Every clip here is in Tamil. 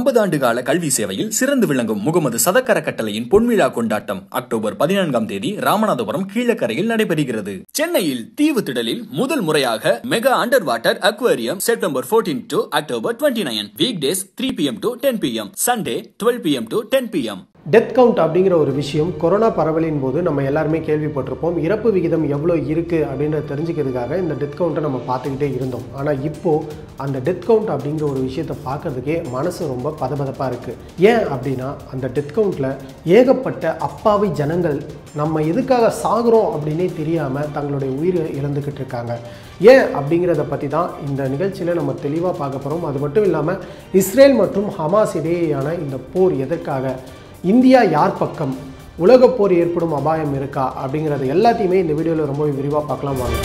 ஐம்பது ஆண்டு கால கல்வி சேவையில் சிறந்து விளங்கும் முகமது சதக்கர கட்டளையின் பொன்விழா கொண்டாட்டம் அக்டோபர் பதினான்காம் தேதி ராமநாதபுரம் கீழக்கரையில் நடைபெறுகிறது சென்னையில் தீவு திடலில் முதல் முறையாக mega under water aquarium September 14 to October twenty nine weekdays three PM to ten PM Sunday twelve PM to ten PM death count அப்படிங்கிற ஒரு விஷயம் கொரோனா பரவலின் போது நம்ம எல்லாருமே கேள்விப்பட்டிருப்போம் இறப்பு விகிதம் எவ்வளோ இருக்குது அப்படின்றத தெரிஞ்சுக்கிறதுக்காக இந்த டெத் கவுண்ட்டை நம்ம பார்த்துக்கிட்டே இருந்தோம் ஆனால் இப்போது அந்த டெத் கவுண்ட் அப்படிங்கிற ஒரு விஷயத்தை பார்க்கறதுக்கே மனசு ரொம்ப பதபதப்பாக இருக்குது ஏன் அப்படின்னா அந்த டெத் கவுண்ட்டில் ஏகப்பட்ட அப்பாவி ஜனங்கள் நம்ம எதுக்காக சாகுறோம் அப்படின்னே தெரியாமல் தங்களுடைய உயிரை இழந்துக்கிட்டு இருக்காங்க ஏன் அப்படிங்கிறத பற்றி தான் இந்த நிகழ்ச்சியில் நம்ம தெளிவாக பார்க்க போகிறோம் அது மட்டும் இல்லாமல் இஸ்ரேல் மற்றும் ஹமாஸ் இடையேயான இந்த போர் எதற்காக இந்தியா யார் பக்கம் உலகப் போர் ஏற்படும் அபாயம் இருக்கா அப்படிங்கிறது எல்லாத்தையுமே இந்த வீடியோவில் ரொம்ப விரிவாக பார்க்கலாம் வாங்க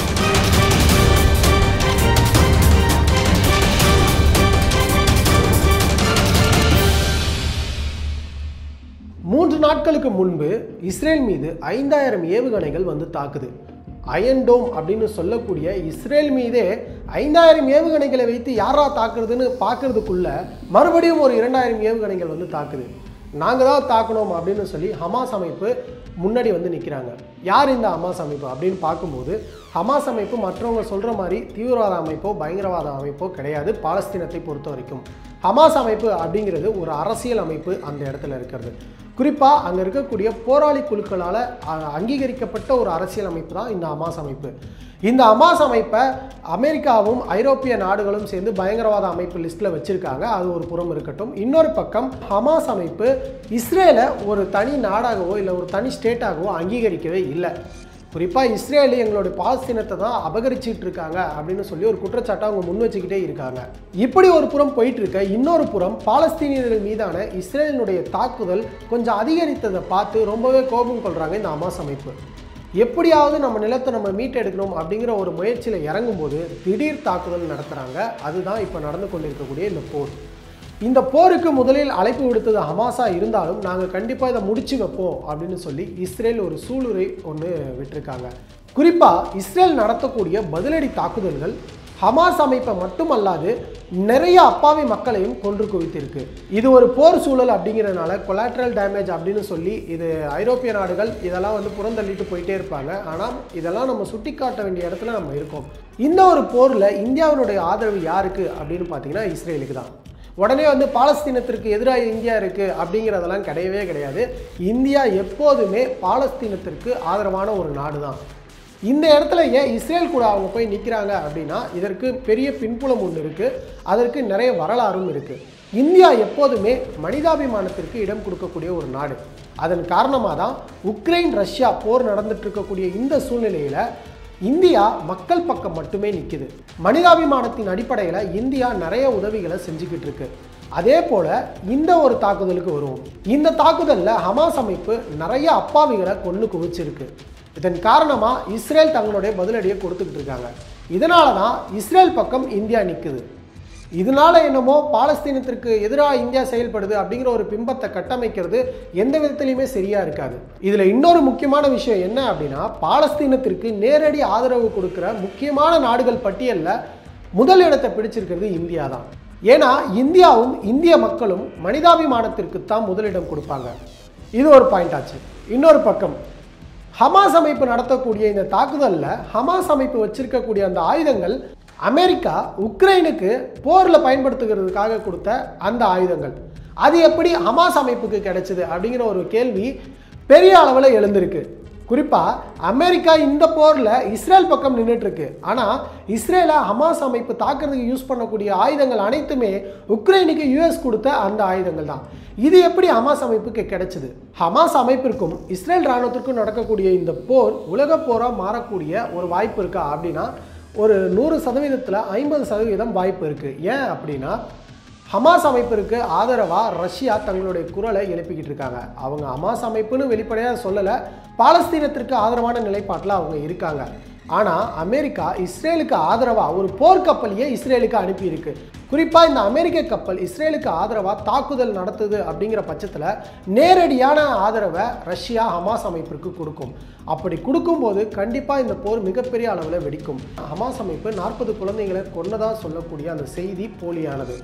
மூன்று நாட்களுக்கு முன்பு இஸ்ரேல் மீது ஐந்தாயிரம் ஏவுகணைகள் வந்து தாக்குது அயன்டோம் அப்படின்னு சொல்லக்கூடிய இஸ்ரேல் மீதே ஐந்தாயிரம் ஏவுகணைகளை வைத்து யாரா தாக்குறதுன்னு பார்க்கறதுக்குள்ள மறுபடியும் ஒரு இரண்டாயிரம் ஏவுகணைகள் வந்து தாக்குது நாங்கள் தான் தாக்கணும் அப்படின்னு சொல்லி ஹமாஸ் அமைப்பு முன்னாடி வந்து நிற்கிறாங்க யார் இந்த ஹமாஸ் அமைப்பு அப்படின்னு பார்க்கும்போது ஹமாஸ் அமைப்பு மற்றவங்க சொல்கிற மாதிரி தீவிரவாத அமைப்போ பயங்கரவாத அமைப்போ கிடையாது பாலஸ்தீனத்தை பொறுத்த வரைக்கும் ஹமாஸ் அமைப்பு அப்படிங்கிறது ஒரு அரசியல் அமைப்பு அந்த இடத்துல இருக்கிறது குறிப்பாக அங்கே இருக்கக்கூடிய போராளி குழுக்களால் அங்கீகரிக்கப்பட்ட ஒரு அரசியல் அமைப்பு தான் இந்த ஹமாஸ் அமைப்பு இந்த ஹமாஸ் அமைப்பை அமெரிக்காவும் ஐரோப்பிய நாடுகளும் சேர்ந்து பயங்கரவாத அமைப்பு லிஸ்ட்டில் வச்சுருக்காங்க அது ஒரு புறம் இருக்கட்டும் இன்னொரு பக்கம் ஹமாஸ் அமைப்பு இஸ்ரேலை ஒரு தனி நாடாகவோ இல்லை ஒரு தனி ஸ்டேட்டாகவோ அங்கீகரிக்கவே இல்லை குறிப்பாக இஸ்ரேலு எங்களுடைய பாலஸ்தீனத்தை தான் அபகரிச்சிட்டு இருக்காங்க அப்படின்னு சொல்லி ஒரு குற்றச்சாட்டை அவங்க முன் வச்சுக்கிட்டே இருக்காங்க இப்படி ஒரு புறம் போயிட்டு இருக்க இன்னொரு புறம் பாலஸ்தீனியர்கள் மீதான இஸ்ரேலினுடைய தாக்குதல் கொஞ்சம் அதிகரித்ததை பார்த்து ரொம்பவே கோபம் கொள்றாங்க இந்த அமாஸ் அமைப்பு எப்படியாவது நம்ம நிலத்தை நம்ம மீட்டெடுக்கணும் அப்படிங்கிற ஒரு முயற்சியில் இறங்கும்போது திடீர் தாக்குதல் நடத்துகிறாங்க அதுதான் இப்போ நடந்து கொண்டிருக்கக்கூடிய இந்த போர் இந்த போருக்கு முதலில் அழைப்பு விடுத்தது ஹமாஸா இருந்தாலும் நாங்கள் கண்டிப்பாக இதை முடிச்சு வைப்போம் அப்படின்னு சொல்லி இஸ்ரேல் ஒரு சூளுரை ஒன்று விட்டிருக்காங்க குறிப்பாக இஸ்ரேல் நடத்தக்கூடிய பதிலடி தாக்குதல்கள் ஹமாஸ் அமைப்பை மட்டுமல்லாது நிறைய அப்பாவி மக்களையும் கொன்று குவித்திருக்கு இது ஒரு போர் சூழல் அப்படிங்கிறதுனால கொலாட்ரல் டேமேஜ் அப்படின்னு சொல்லி இது ஐரோப்பிய நாடுகள் இதெல்லாம் வந்து புறந்தள்ளிட்டு போயிட்டே இருப்பாங்க ஆனால் இதெல்லாம் நம்ம சுட்டி காட்ட வேண்டிய இடத்துல நம்ம இருக்கோம் இந்த ஒரு போரில் இந்தியாவினுடைய ஆதரவு யாருக்கு அப்படின்னு பார்த்தீங்கன்னா இஸ்ரேலுக்கு தான் உடனே வந்து பாலஸ்தீனத்திற்கு எதிராக இந்தியா இருக்குது அப்படிங்கிறதெல்லாம் கிடையவே கிடையாது இந்தியா எப்போதுமே பாலஸ்தீனத்திற்கு ஆதரவான ஒரு நாடு தான் இந்த இடத்துல ஏன் இஸ்ரேல் கூட அவங்க போய் நிற்கிறாங்க அப்படின்னா இதற்கு பெரிய பின்புலம் ஒன்று இருக்குது அதற்கு நிறைய வரலாறும் இருக்குது இந்தியா எப்போதுமே மனிதாபிமானத்திற்கு இடம் கொடுக்கக்கூடிய ஒரு நாடு அதன் காரணமாக தான் உக்ரைன் ரஷ்யா போர் நடந்துட்டு இருக்கக்கூடிய இந்த சூழ்நிலையில் இந்தியா மக்கள் பக்கம் மட்டுமே நிற்குது மனிதாபிமானத்தின் அடிப்படையில் இந்தியா நிறைய உதவிகளை செஞ்சுக்கிட்டு இருக்கு அதே போல இந்த ஒரு தாக்குதலுக்கு வருவோம் இந்த தாக்குதலில் ஹமாஸ் அமைப்பு நிறைய அப்பாவிகளை கொண்டு குவிச்சிருக்கு இதன் காரணமாக இஸ்ரேல் தங்களுடைய பதிலடியை கொடுத்துக்கிட்டு இருக்காங்க இதனால தான் இஸ்ரேல் பக்கம் இந்தியா நிற்குது இதனால என்னமோ பாலஸ்தீனத்திற்கு எதிராக இந்தியா செயல்படுது அப்படிங்கிற ஒரு பிம்பத்தை கட்டமைக்கிறது எந்த விதத்திலையுமே சரியா இருக்காது இதுல இன்னொரு முக்கியமான விஷயம் என்ன அப்படின்னா பாலஸ்தீனத்திற்கு நேரடி ஆதரவு கொடுக்கிற முக்கியமான நாடுகள் பட்டியலில் முதல் இடத்தை பிடிச்சிருக்கிறது இந்தியா தான் ஏன்னா இந்தியாவும் இந்திய மக்களும் மனிதாபிமானத்திற்கு தான் முதலிடம் கொடுப்பாங்க இது ஒரு பாயிண்ட் ஆச்சு இன்னொரு பக்கம் ஹமாஸ் அமைப்பு நடத்தக்கூடிய இந்த தாக்குதலில் ஹமாஸ் அமைப்பு வச்சிருக்கக்கூடிய அந்த ஆயுதங்கள் அமெரிக்கா உக்ரைனுக்கு போரில் பயன்படுத்துகிறதுக்காக கொடுத்த அந்த ஆயுதங்கள் அது எப்படி ஹமாஸ் அமைப்புக்கு கிடைச்சது அப்படிங்கிற ஒரு கேள்வி பெரிய அளவில் எழுந்திருக்கு குறிப்பாக அமெரிக்கா இந்த போரில் இஸ்ரேல் பக்கம் நின்றுட்டு இருக்கு ஆனால் இஸ்ரேலை ஹமாஸ் அமைப்பு தாக்குறதுக்கு யூஸ் பண்ணக்கூடிய ஆயுதங்கள் அனைத்துமே உக்ரைனுக்கு யூஎஸ் கொடுத்த அந்த ஆயுதங்கள் தான் இது எப்படி ஹமாஸ் அமைப்புக்கு கிடைச்சது ஹமாஸ் அமைப்பிற்கும் இஸ்ரேல் இராணுவத்திற்கும் நடக்கக்கூடிய இந்த போர் உலக போராக மாறக்கூடிய ஒரு வாய்ப்பு இருக்கா அப்படின்னா ஒரு நூறு சதவீதத்தில் ஐம்பது சதவீதம் வாய்ப்பு இருக்குது ஏன் அப்படின்னா ஹமாஸ் அமைப்பிற்கு ஆதரவாக ரஷ்யா தங்களுடைய குரலை எழுப்பிக்கிட்டு இருக்காங்க அவங்க ஹமாஸ் அமைப்புன்னு வெளிப்படையாக சொல்லலை பாலஸ்தீனத்திற்கு ஆதரவான நிலைப்பாட்டில் அவங்க இருக்காங்க ஆனால் அமெரிக்கா இஸ்ரேலுக்கு ஆதரவாக ஒரு போர்க்கப்பலையே இஸ்ரேலுக்கு அனுப்பியிருக்கு குறிப்பாக இந்த அமெரிக்க கப்பல் இஸ்ரேலுக்கு ஆதரவாக தாக்குதல் நடத்துது அப்படிங்கிற பட்சத்தில் நேரடியான ஆதரவை ரஷ்யா ஹமாஸ் அமைப்பிற்கு கொடுக்கும் அப்படி கொடுக்கும்போது கண்டிப்பாக இந்த போர் மிகப்பெரிய அளவில் வெடிக்கும் ஹமாஸ் அமைப்பு நாற்பது குழந்தைகளை கொன்னதாக சொல்லக்கூடிய அந்த செய்தி போலியானது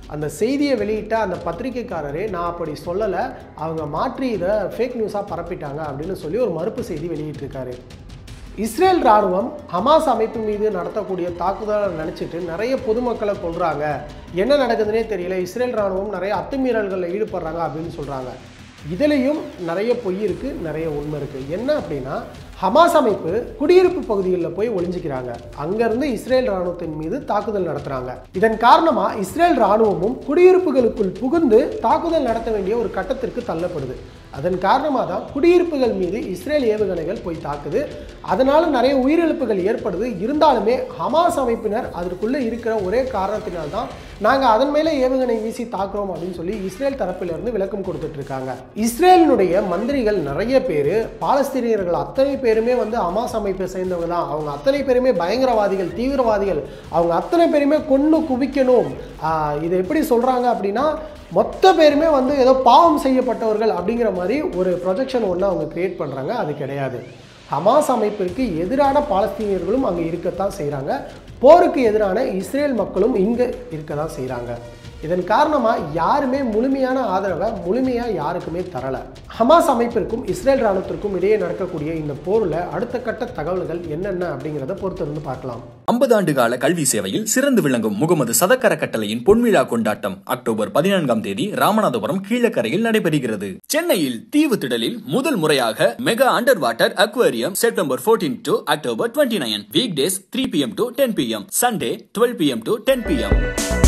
அந்த செய்தியை வெளியிட்ட அந்த பத்திரிக்கைக்காரரே நான் அப்படி சொல்லலை அவங்க மாற்றி இதை ஃபேக் நியூஸாக பரப்பிட்டாங்க அப்படின்னு சொல்லி ஒரு மறுப்பு செய்தி வெளியிட்டிருக்காரு இஸ்ரேல் ராணுவம் ஹமாஸ் அமைப்பு மீது நடத்தக்கூடிய தாக்குதலை நினச்சிட்டு நிறைய பொதுமக்களை கொள்றாங்க என்ன நடக்குதுன்னே தெரியல இஸ்ரேல் ராணுவம் நிறைய அத்துமீறல்களில் ஈடுபடுறாங்க அப்படின்னு சொல்கிறாங்க இதுலேயும் நிறைய பொய் இருக்குது நிறைய உண்மை இருக்குது என்ன அப்படின்னா ஹமாஸ் அமைப்பு குடியிருப்பு பகுதிகளில் போய் ஒளிஞ்சிக்கிறாங்க அங்கேருந்து இஸ்ரேல் ராணுவத்தின் மீது தாக்குதல் நடத்துகிறாங்க இதன் காரணமாக இஸ்ரேல் ராணுவமும் குடியிருப்புகளுக்குள் புகுந்து தாக்குதல் நடத்த வேண்டிய ஒரு கட்டத்திற்கு தள்ளப்படுது அதன் காரணமாக தான் குடியிருப்புகள் மீது இஸ்ரேல் ஏவுகணைகள் போய் தாக்குது அதனால நிறைய உயிரிழப்புகள் ஏற்படுது இருந்தாலுமே ஹமாஸ் அமைப்பினர் அதற்குள்ளே இருக்கிற ஒரே காரணத்தினால்தான் நாங்கள் அதன் மேலே ஏவுகணை வீசி தாக்குறோம் அப்படின்னு சொல்லி இஸ்ரேல் தரப்பிலிருந்து விளக்கம் கொடுத்துட்டு இருக்காங்க இஸ்ரேலினுடைய மந்திரிகள் நிறைய பேர் பாலஸ்தீனியர்கள் அத்தனை பேருமே வந்து ஹமாஸ் அமைப்பை சேர்ந்தவங்க தான் அவங்க அத்தனை பேருமே பயங்கரவாதிகள் தீவிரவாதிகள் அவங்க அத்தனை பேருமே கொண்டு குவிக்கணும் ஆஹ் இதை எப்படி சொல்கிறாங்க அப்படின்னா மொத்த பேருமே வந்து ஏதோ பாவம் செய்யப்பட்டவர்கள் அப்படிங்கிற மாதிரி ஒரு ப்ரொஜெக்ஷன் ஒன்று அவங்க கிரியேட் பண்ணுறாங்க அது கிடையாது ஹமாஸ் அமைப்பிற்கு எதிரான பாலஸ்தீனியர்களும் அங்கே இருக்கத்தான் செய்கிறாங்க போருக்கு எதிரான இஸ்ரேல் மக்களும் இங்கே இருக்க தான் செய்கிறாங்க இதன் காரணமாக யாருமே முழுமையான ஆதரவை முழுமையாக யாருக்குமே தரலை ஹமாஸ் அமைப்பிற்கும் இஸ்ரேல் ராணுவத்திற்கும் இடையே நடக்கக்கூடிய இந்த போரில் அடுத்த கட்ட தகவல்கள் என்னென்ன அப்படிங்கிறத பொறுத்திருந்து பார்க்கலாம் ஐம்பது ஆண்டு கால கல்வி சேவையில் சிறந்து விளங்கும் முகமது சதக்கர கட்டளையின் பொன்விழா கொண்டாட்டம் அக்டோபர் பதினான்காம் தேதி ராமநாதபுரம் கீழக்கரையில் நடைபெறுகிறது சென்னையில் தீவு திடலில் முதல் முறையாக mega under water aquarium September 14 to October twenty nine weekdays three PM to ten PM Sunday twelve PM to ten PM